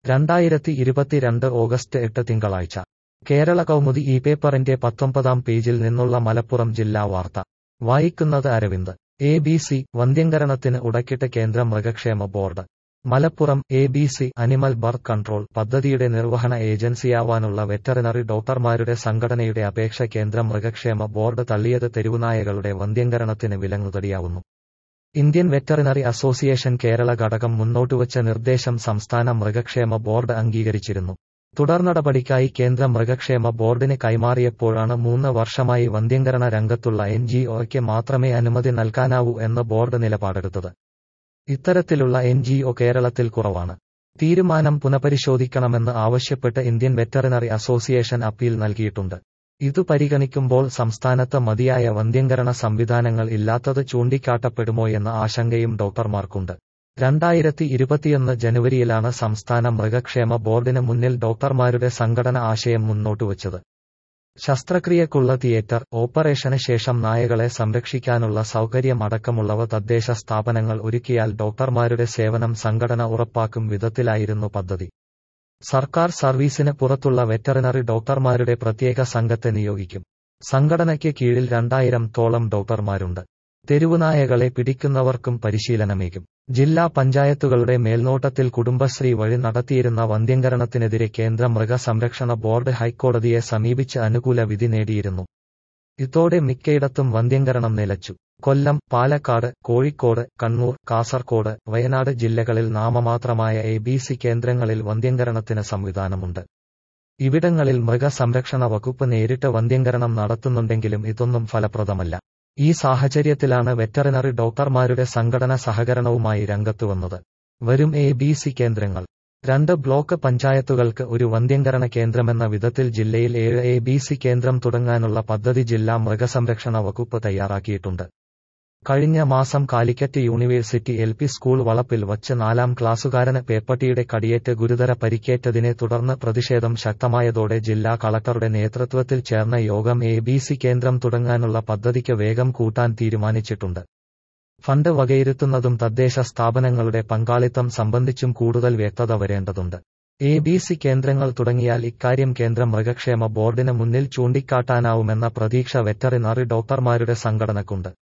രണ്ടായിരത്തി ഇരുപത്തിരണ്ട് ഓഗസ്റ്റ് എട്ട് തിങ്കളാഴ്ച കേരള കൗമുദി ഈ പേപ്പറിന്റെ പത്തൊമ്പതാം പേജിൽ നിന്നുള്ള മലപ്പുറം ജില്ലാ വാർത്ത വായിക്കുന്നത് അരവിന്ദ് എ ബി സി വന്ധ്യംകരണത്തിന് ഉടക്കിട്ട് കേന്ദ്ര മൃഗക്ഷേമ board Malappuram A B C animal birth control പദ്ധതിയുടെ നിർവഹണ ഏജൻസിയാവാനുള്ള വെറ്ററിനറി ഡോക്ടർമാരുടെ സംഘടനയുടെ അപേക്ഷ കേന്ദ്ര മൃഗക്ഷേമ ബോർഡ് തള്ളിയത് തെരുവുനായകളുടെ വന്ധ്യംകരണത്തിന് വിലങ്ങുതടിയാവുന്നു ഇന്ത്യൻ വെറ്ററിനറി അസോസിയേഷൻ കേരള ഘടകം മുന്നോട്ടുവച്ച നിർദ്ദേശം സംസ്ഥാന മൃഗക്ഷേമ ബോർഡ് അംഗീകരിച്ചിരുന്നു തുടർനടപടിക്കായി കേന്ദ്ര മൃഗക്ഷേമ ബോർഡിന് കൈമാറിയപ്പോഴാണ് മൂന്ന് വർഷമായി വന്ധ്യംകരണ രംഗത്തുള്ള എൻ ജി ഒയ്ക്ക് മാത്രമേ അനുമതി നൽകാനാവൂ എന്ന് ബോർഡ് നിലപാടെടുത്തത് ഇത്തരത്തിലുള്ള എൻ ജി ഒ കേരളത്തിൽ കുറവാണ് തീരുമാനം പുനഃപരിശോധിക്കണമെന്ന് ആവശ്യപ്പെട്ട് ഇന്ത്യൻ വെറ്ററിനറി അസോസിയേഷൻ അപ്പീൽ നൽകിയിട്ടുണ്ട് ഇതു പരിഗണിക്കുമ്പോൾ സംസ്ഥാനത്ത് മതിയായ വന്ധ്യംകരണ സംവിധാനങ്ങൾ ഇല്ലാത്തത് ചൂണ്ടിക്കാട്ടപ്പെടുമോയെന്ന ആശങ്കയും ഡോക്ടർമാർക്കുണ്ട് രണ്ടായിരത്തി ഇരുപത്തിയൊന്ന് ജനുവരിയിലാണ് സംസ്ഥാന മൃഗക്ഷേമ ബോർഡിന് മുന്നിൽ ഡോക്ടർമാരുടെ സംഘടന ആശയം മുന്നോട്ടുവച്ചത് ശസ്ത്രക്രിയക്കുള്ള തിയേറ്റർ ഓപ്പറേഷന് ശേഷം നായകളെ സംരക്ഷിക്കാനുള്ള സൗകര്യം അടക്കമുള്ളവ തദ്ദേശ സ്ഥാപനങ്ങൾ ഒരുക്കിയാൽ ഡോക്ടർമാരുടെ സേവനം സംഘടന ഉറപ്പാക്കും വിധത്തിലായിരുന്നു പദ്ധതി സർക്കാർ സർവീസിന് പുറത്തുള്ള വെറ്ററിനറി ഡോക്ടർമാരുടെ പ്രത്യേക സംഘത്തെ നിയോഗിക്കും സംഘടനയ്ക്ക് കീഴിൽ രണ്ടായിരം തോളം ഡോക്ടർമാരുണ്ട് തെരുവുനായകളെ പിടിക്കുന്നവർക്കും പരിശീലനമേകും ജില്ലാ പഞ്ചായത്തുകളുടെ മേൽനോട്ടത്തിൽ കുടുംബശ്രീ വഴി നടത്തിയിരുന്ന വന്ധ്യംകരണത്തിനെതിരെ കേന്ദ്ര മൃഗസംരക്ഷണ ബോർഡ് ഹൈക്കോടതിയെ സമീപിച്ച് അനുകൂല വിധി നേടിയിരുന്നു ഇതോടെ മിക്കയിടത്തും വന്ധ്യംകരണം നിലച്ചു കൊല്ലം പാലക്കാട് കോഴിക്കോട് കണ്ണൂർ കാസർകോട് വയനാട് ജില്ലകളിൽ നാമമാത്രമായ എ ബി സി കേന്ദ്രങ്ങളിൽ വന്ധ്യംകരണത്തിന് സംവിധാനമുണ്ട് ഇവിടങ്ങളിൽ മൃഗസംരക്ഷണ വകുപ്പ് നേരിട്ട് വന്ധ്യംകരണം നടത്തുന്നുണ്ടെങ്കിലും ഇതൊന്നും ഫലപ്രദമല്ല ഈ സാഹചര്യത്തിലാണ് വെറ്ററിനറി ഡോക്ടർമാരുടെ സംഘടന സഹകരണവുമായി രംഗത്തുവന്നത് വരും എ ബി സി കേന്ദ്രങ്ങൾ രണ്ട് ബ്ലോക്ക് പഞ്ചായത്തുകൾക്ക് ഒരു വന്ധ്യംകരണ കേന്ദ്രമെന്ന വിധത്തിൽ ജില്ലയിൽ ഏഴ് എ ബി സി കേന്ദ്രം തുടങ്ങാനുള്ള പദ്ധതി ജില്ലാ മൃഗസംരക്ഷണ വകുപ്പ് തയ്യാറാക്കിയിട്ടുണ്ട് കഴിഞ്ഞ മാസം Calicut university L P school വളപ്പിൽ വച്ച് നാലാം ക്ലാസുകാരന് പേപ്പട്ടിയുടെ കടിയേറ്റ് ഗുരുതര പരിക്കേറ്റതിനെ തുടർന്ന് പ്രതിഷേധം ശക്തമായതോടെ ജില്ലാ കളക്ടറുടെ നേതൃത്വത്തിൽ ചേർന്ന യോഗം എ ബി സി കേന്ദ്രം തുടങ്ങാനുള്ള പദ്ധതിക്ക് വേഗം കൂട്ടാൻ തീരുമാനിച്ചിട്ടുണ്ട് ഫണ്ട് വകയിരുത്തുന്നതും തദ്ദേശ സ്ഥാപനങ്ങളുടെ പങ്കാളിത്തം സംബന്ധിച്ചും കൂടുതൽ വ്യക്തത വരേണ്ടതുണ്ട് എ ബി സി കേന്ദ്രങ്ങൾ തുടങ്ങിയാൽ ഇക്കാര്യം കേന്ദ്ര മൃഗക്ഷേമ ബോർഡിന് മുന്നിൽ ചൂണ്ടിക്കാട്ടാനാവുമെന്ന പ്രതീക്ഷ വെറ്ററിനറി ഡോക്ടർമാരുടെ സംഘടനക്കുണ്ട്